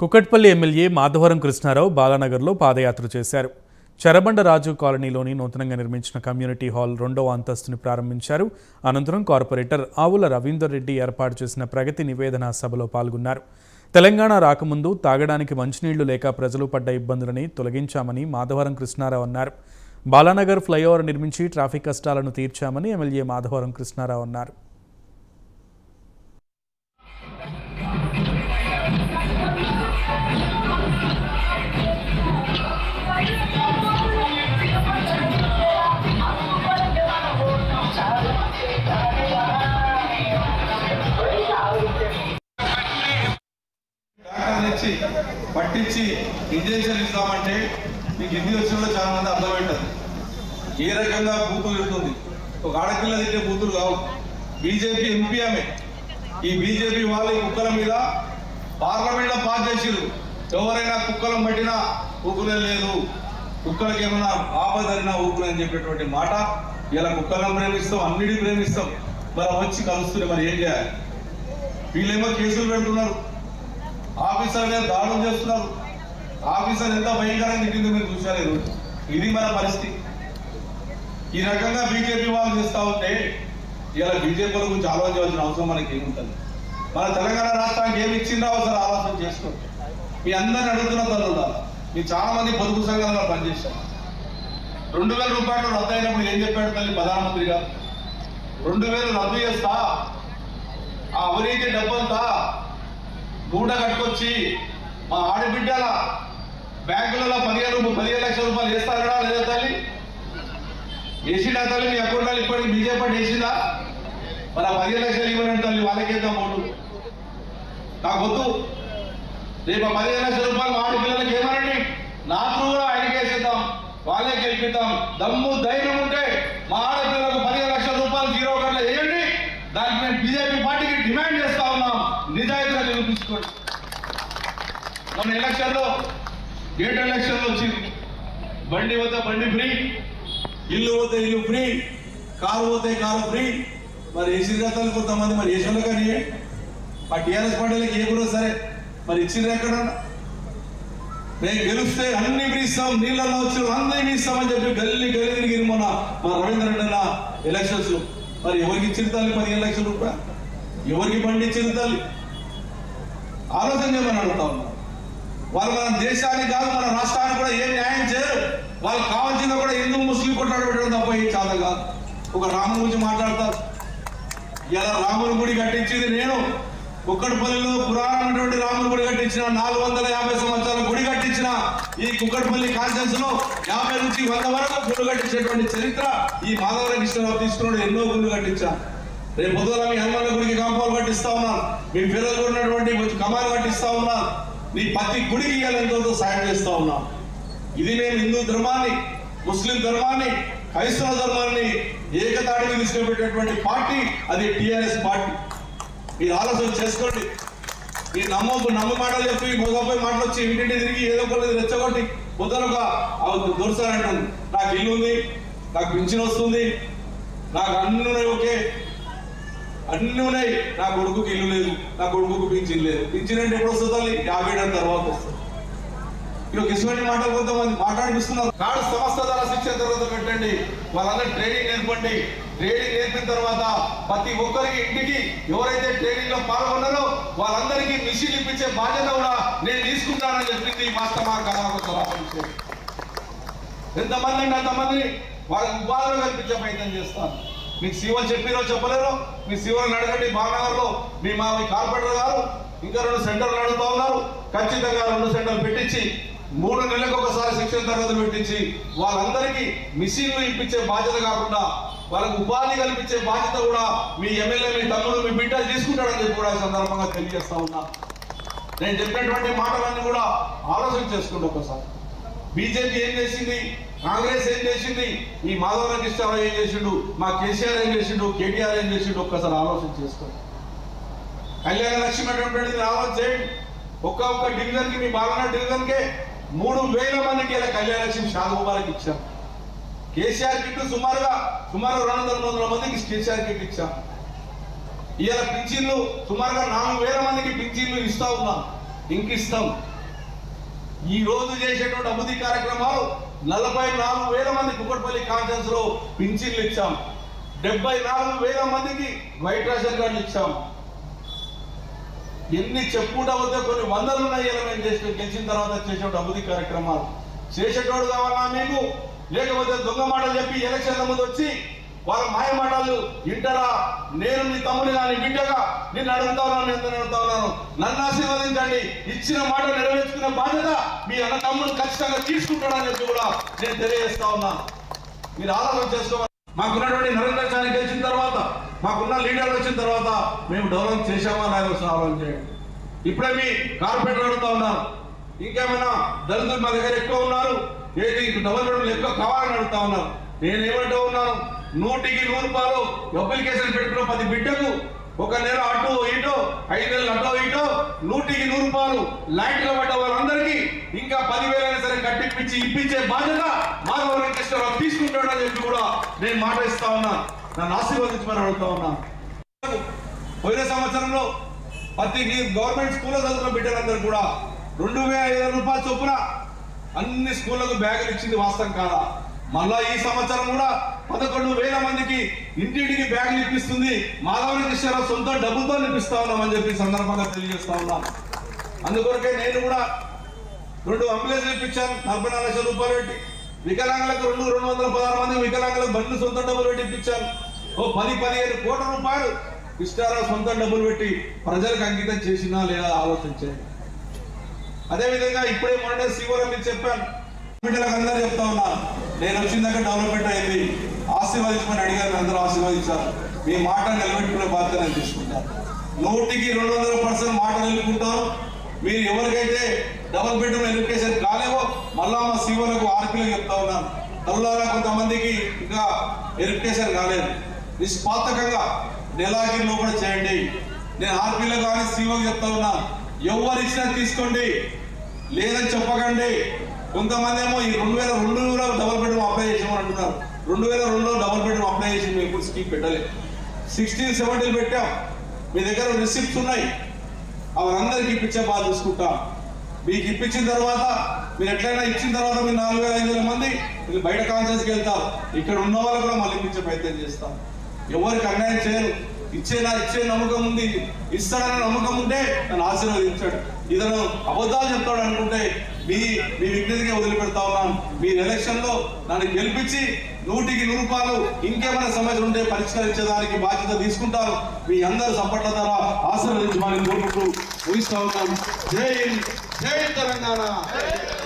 Kukatpally MLA Madhavaram Krishnarao బాలానగర్లో పాదయాత్ర చేశారు చెరబండరాజు కాలనీలోని నూతనంగా నిర్మించిన కమ్యూనిటీ హాల్ రెండవ అంతస్తుని ప్రారంభించారు అనంతరం కార్పొరేటర్ ఆవుల రవీందర్ రెడ్డి ఏర్పాటు చేసిన ప్రగతి నివేదన సభలో పాల్గొన్నారు తెలంగాణ రాకముందు తాగడానికి మంచినీళ్లు లేక ప్రజలు పడ్డ ఇబ్బందులని తొలగించామని మాధవరం కృష్ణారావు అన్నారు బాలానగర్ ఫ్లైఓవర్ నిర్మించి ట్రాఫిక్ కష్టాలను తీర్చామని ఎమ్మెల్యే మాధవరం కృష్ణారావు అన్నారు డాక్టర్ తెచ్చి పట్టించి ఇంజెక్షన్ ఇస్తామంటే మీకు హిందీ వచ్చిన వాళ్ళు చాలా మంది అర్థమవుతుంది ఏ రకంగా బూతులు తిడుతుంది ఒక ఆడపిల్ల తిట్టే బూతులు కావు బీజేపీ ఎంపీ ఆమె ఈ బీజేపీ వాళ్ళు ఈ కుక్కల మీద పార్లమెంట్లో పాస్ చేసిరు ఎవరైనా కుక్కలను పట్టినా ఊకునే లేదు కుక్కలకి ఏమైనా ఆపదరినా ఊకునే అని చెప్పేటువంటి మాట ఇలా కుక్కలను ప్రేమిస్తాం అన్నిటిని ప్రేమిస్తాం మరి వచ్చి కలుస్తుంది మరి ఏం చేయాలి వీళ్ళేమో కేసులు పెడుతున్నారు ఆఫీసర్ మీద దాడులు చేస్తున్నారు ఆఫీసర్ ఎంత భయంకరంగా తిట్టిందో మీరు చూశారు ఈరోజు ఇది మన పరిస్థితి ఈ రకంగా బీజేపీ వాళ్ళు చేస్తా ఉంటే ఇలా బీజేపీ వాళ్ళ గురించి ఆలోచించాల్సిన అవసరం మనకి ఏముంటుంది మన తెలంగాణ రాష్ట్రానికి ఏమి ఇచ్చిందో ఒకసారి ఆలోచన చేసుకోండి మీ అందరిని అడుగుతున్న తల్లు మీరు చాలా మంది పొదుపు సంఘాలలో పనిచేశారు రెండు వేల రూపాయలు రద్దు అయినప్పుడు ఏం చెప్పాడు తల్లి ప్రధానమంత్రి గారు రెండు వేలు రద్దు చేస్తా ఆ అవినీతి డబ్బంతా మూట కట్టుకొచ్చి మా ఆడబిడ్డల బ్యాంకులలో పదిహేను పదిహేను లక్షల రూపాయలు వేస్తారా లేదా తల్లి వేసిండా తల్లి మీ అకౌంట్లో ఇప్పటికి బీజేపీ వేసిందా మరి ఆ పదిహేను లక్షలు ఇవ్వనండి తల్లి వాళ్ళకేద్దాం ఓటు నాకు వద్దు రేపు ఆ పదిహేను లక్షల రూపాయలు మా ఆడపిల్లలకి ఏమనండి నాకు కూడా ఆయనకి వేసేద్దాం వాళ్ళే గెలిపిద్దాం దమ్ము ధైర్యం ఉంటే మా ఆడపిల్లలకు పదిహేను లక్షల రూపాయలు జీరో కట్ల వేయండి దానికి మేము బీజేపీ పార్టీకి డిమాండ్ చేస్తా ఉన్నాం నిజాయితీగా నిరూపించుకోండి మొన్న ఎలక్షన్లో గేట్ ఎలక్షన్లో వచ్చింది బండి పోతే బండి ఫ్రీ ఇల్లు పోతే ఇల్లు ఫ్రీ కారు పోతే కారు ఫ్రీ మరి ఏసీ గతాలు కొంతమంది మరి ఏసీలో కానీ ఆ టీఆర్ఎస్ పార్టీలకు ఏ కూడా సరే మరి ఇచ్చిండ్రు ఎక్కడ మేము గెలిస్తే అన్ని ఫ్రీ ఇస్తాం నీళ్ళల్లో వచ్చిన అందరినీ ఇస్తామని చెప్పి గల్లీ గల్లీ తిరిగి మొన్న మా రవీంద్ర రెడ్డి అన్న ఎలక్షన్స్ లో మరి ఎవరికి ఇచ్చిన తల్లి పదిహేను లక్షల రూపాయలు ఎవరికి బండి ఇచ్చిన తల్లి ఆలోచన చేయమని అడుగుతా ఉన్నారు వాళ్ళు మన దేశానికి కాదు మన రాష్ట్రానికి కూడా ఏం న్యాయం చేయరు వాళ్ళకి కావాల్సిందో కూడా హిందూ ముస్లిం కొట్లాడ పెట్టడం తప్ప ఏం చాలా కాదు ఒక రాముని గురించి మాట్లాడతారు ఇలా రాముని గుడి కట్టించింది నేను కుక్కడపల్లిలో పురాణమైనటువంటి రాముని గుడి కట్టించిన నాలుగు వందల యాభై సంవత్సరాల గుడి కట్టించిన ఈ కుక్కడపల్లి కాన్ఫరెన్స్ లో యాభై నుంచి వంద వరకు గుళ్ళు కట్టించినటువంటి చరిత్ర ఈ మాధవర కృష్ణరావు తీసుకున్నాడు ఎన్నో గుళ్ళు కట్టించాను రేపు పొద్దున మీ హనుమాన్ గుడికి కాంపౌండ్ కట్టిస్తా ఉన్నాను మీ పిల్లలు ఉన్నటువంటి కమాలు కట్టిస్తా ఉన్నాను నీ ప్రతి గుడికి ఇవ్వాలని సాయం చేస్తా ఉన్నాను ఇది నేను హిందూ ధర్మాన్ని ముస్లిం ధర్మాన్ని క్రైస్తవ ధర్మాన్ని ఏకతాటికి తీసుకుపెట్టేటువంటి పార్టీ అది టిఆర్ఎస్ పార్టీ మీరు ఆలోచన చేసుకోండి ఈ నమ్మకు నమ్మ మాటలు చెప్పి మొదపై మాటలు వచ్చి ఇంటింటి తిరిగి ఏదో ఒకటి రెచ్చగొట్టి పొద్దున ఒక దొరసారంటుంది నాకు ఇల్లు ఉంది నాకు పింఛన్ వస్తుంది నాకు అన్ని ఉన్నాయి ఓకే అన్ని ఉన్నాయి నా కొడుకుకి ఇల్లు లేదు నా కొడుకుకి పింఛన్ లేదు పింఛన్ అంటే ఎప్పుడు వస్తుంది తల్లి యాభై ఏళ్ళ తర్వాత వస్తుంది ఇక ఇటువంటి మాటలు కొంతమంది మాట్లాడిపిస్తున్నారు కాడు సంస్థ ద్వారా శిక్షణ తర్వాత పెట్టండి వాళ్ళందరూ ట్రైనింగ్ నేర్పండి ట్రైనింగ్ నేర్పిన తర్వాత ప్రతి ఒక్కరికి ఇంటికి ఎవరైతే ట్రైనింగ్ లో పాల్గొన్నారో వాళ్ళందరికీ మిషన్ ఇప్పించే బాధ్యత కూడా నేను తీసుకుంటానని చెప్పింది మాస్టర్ మా కళాకొత్త ఎంతమంది అంటే అంతమందిని వాళ్ళకి ఉపాధులు కల్పించే ప్రయత్నం చేస్తాను మీకు సీవలు చెప్పిరో చెప్పలేరో మీ సీవలను అడగండి బాలనగర్లో మీ మా మీ కార్పొరేటర్ గారు ఇంకా రెండు సెంటర్లు అడుగుతా ఉన్నారు ఖచ్చితంగా రెండు సెంటర్లు పెట్టించి మూడు నెలలకు ఒకసారి శిక్షణ తరగతులు పెట్టించి వాళ్ళందరికీ మిషన్లు ఇప్పించే బాధ్యత కాకుండా వాళ్ళకు ఉపాధి కల్పించే బాధ్యత కూడా మీ ఎమ్మెల్యే మీ తమ్ముడు మీ బిడ్డ తీసుకుంటాడని చెప్పి కూడా ఈ సందర్భంగా తెలియజేస్తా ఉన్నా నేను చెప్పినటువంటి మాటలన్నీ కూడా ఆలోచన చేసుకోండి ఒకసారి బీజేపీ ఏం చేసింది కాంగ్రెస్ ఏం చేసింది ఈ మాధవ కృష్ణరావు ఏం చేసిండు మా కేసీఆర్ ఏం చేసిండు కేటీఆర్ ఏం చేసిండు ఒక్కసారి ఆలోచన చేసుకోండి కళ్యాణ లక్ష్మి అటువంటిది ఆలోచన చేయండి ఒక్క ఒక్క డివిజన్ కి మీ బాలన డివిజన్ కే మూడు వేల మందికి ఇలా కళ్యాణ లక్ష్మి షాదుబారికి ఇచ్చాం కేసీఆర్ కిట్ సుమారుగా సుమారు రెండు వందల మూడు వందల మందికి కేసీఆర్ కిట్ ఇచ్చాం ఇవాళ పింఛన్లు సుమారుగా నాలుగు వేల మందికి పింఛన్లు ఇస్తా ఉన్నాం ఇంక ఇస్తాం ఈ రోజు చేసేటువంటి అభివృద్ధి కార్యక్రమాలు నలభై నాలుగు వేల మంది కుక్కట్పల్లి కాన్ఫరెన్స్ లో పింఛన్లు ఇచ్చాం డెబ్బై నాలుగు వేల మందికి వైట్ రేషన్ కార్డులు ఇచ్చాం ఎన్ని చెప్పుకుంటా పోతే కొన్ని వందలు ఉన్నాయి ఇలా మేము చేసిన గెలిచిన తర్వాత చేసేటువంటి అభివృద్ధి కార్యక్రమాలు చేసేటోడు కావాలా మీకు లేకపోతే దొంగ మాటలు చెప్పి ఎలక్షన్ల ముందు వచ్చి వాళ్ళ మాయ మాటలు వింటారా నేను నీ తమ్ముని కానీ బిడ్డగా నిన్ను అడుగుతా ఉన్నాను నేను అడుగుతా ఉన్నాను నన్ను ఆశీర్వదించండి ఇచ్చిన మాట నెరవేర్చుకునే బాధ్యత మీ అన్న తమ్ముడు ఖచ్చితంగా తీసుకుంటాడని చెప్పి కూడా నేను తెలియజేస్తా ఉన్నాను మీరు ఆలోచన చేసుకోవాలి మాకున్నటువంటి నరేంద్ర చారి గెలిచిన తర్వాత మాకున్న లీడర్లు వచ్చిన తర్వాత మేము డెవలప్ చేశామా లేదా ఒకసారి ఆలోచన చేయండి ఇప్పుడే మీ కార్పొరేటర్ అడుగుతా ఉన్నారు ఇంకేమైనా దళితులు మా దగ్గర ఎక్కువ ఉన్నారు ఏది డబల్ బెడ్రూమ్లు ఎక్కువ కావాలని అడుగుతా ఉన్నారు నేను ఏమంటూ ఉన్నాను నూటికి నూరు రూపాయలు అప్లికేషన్ పెట్టుకున్న పది బిడ్డకు ఒక నెల అటు ఇటు ఐదు నెలలు అటో ఇటో నూటికి నూరు రూపాయలు లైట్లో పడ్డ వాళ్ళందరికీ ఇంకా పదివేలైనా సరే కట్టిపించి ఇప్పించే బాధ్యత మాధవ వెంకటేశ్వరరావు తీసుకుంటాడని చెప్పి కూడా నేను మాట ఇస్తా ఉన్నా నన్ను ఆశీర్వదించమని అడుగుతా ఉన్నాను పోయిన సంవత్సరంలో ప్రతి గవర్నమెంట్ స్కూల్లో చదువుతున్న బిడ్డలందరూ కూడా రెండు వేల ఐదు వందల రూపాయల చొప్పున అన్ని స్కూళ్ళకు బ్యాగులు ఇచ్చింది వాస్తవం కాదా మళ్ళా ఈ సంవత్సరం కూడా పదకొండు వేల మందికి ఇంటింటికి బ్యాగులు ఇప్పిస్తుంది మాధవరి కృష్ణారావు సొంత డబ్బుతో ఇప్పిస్తా ఉన్నామని చెప్పి ఈ సందర్భంగా తెలియజేస్తా ఉన్నాను అందుకొరకే నేను కూడా రెండు అంబులెన్స్ ఇప్పించాను నలభై నాలుగు లక్షల రూపాయలు పెట్టి వికలాంగులకు రెండు రెండు వందల పదహారు మంది వికలాంగులకు బండ్లు సొంత డబ్బులు పెట్టి ఇప్పించాను ఓ పది పదిహేను కోట్ల రూపాయలు కృష్ణారావు సొంత డబ్బులు పెట్టి ప్రజలకు అంకితం చేసినా లేదా ఆలోచించండి అదే విధంగా ఇప్పుడే మొన్న శివరం మీకు చెప్పాను బిడ్డలకు అందరూ చెప్తా ఉన్నాను నేను వచ్చిన దగ్గర డెవలప్మెంట్ అయింది ఆశీర్వదించమని అడిగారు అందరూ ఆశీర్వదించారు మీ మాట నిలబెట్టుకునే బాధ్యత నేను తీసుకుంటాను నూటికి రెండు వందల పర్సెంట్ మాట నిలుపుకుంటాను మీరు ఎవరికైతే డబుల్ బెడ్రూమ్ ఎడ్యుకేషన్ కాలేవో మళ్ళా మా శివలకు ఆర్పీలకు చెప్తా ఉన్నాను తల్లారా కొంతమందికి ఇంకా ఎడ్యుకేషన్ కాలేదు నిష్పాతకంగా నెలాఖరులో కూడా చేయండి నేను ఆర్పీలో కానీ సీఓకి చెప్తా ఉన్నా ఎవరు ఇచ్చినా తీసుకోండి లేదని చెప్పకండి కొంతమంది ఏమో ఈ రెండు వేల రెండులో డబుల్ బెడ్రూమ్ అప్లై చేసామని అంటున్నారు రెండు వేల రెండులో డబుల్ బెడ్రూమ్ అప్లై చేసి మేము ఇప్పుడు స్కీమ్ పెట్టలేదు సిక్స్టీన్ సెవెంటీన్ పెట్టాం మీ దగ్గర రిసిప్ట్స్ ఉన్నాయి అవరందరికి ఇప్పించే బాధ చూసుకుంటాం మీకు ఇప్పించిన తర్వాత మీరు ఎట్లయినా ఇచ్చిన తర్వాత మీరు నాలుగు వేల ఐదు వేల మంది మీరు బయట కాన్ఫరెన్స్కి వెళ్తారు ఇక్కడ ఉన్న వాళ్ళు కూడా మళ్ళీ ఇప్పించే ప్రయత్నం చేస్తాం ఎవరికి అన్యాయం చేయరు ఇచ్చేలా ఇచ్చే నమ్మకం ఉంది ఇస్తాడనే నమ్మకం ఉంటే నన్ను ఆశీర్వదించాడు ఇతను అబద్ధాలు చెప్తాడు అనుకుంటే మీ మీ విజ్ఞతగా వదిలిపెడతా ఉన్నాను మీరు ఎలక్షన్ లో నన్ను గెలిపించి నూటికి నూరు రూపాయలు ఇంకేమైనా సమస్యలు ఉంటే పరిష్కరించడానికి బాధ్యత తీసుకుంటారు మీ అందరు సపోర్ట్ల ద్వారా ఆశీర్వదించమని కోరుకుంటూ ముగిస్తా ఉన్నాను జై హింద్, జై తెలంగాణ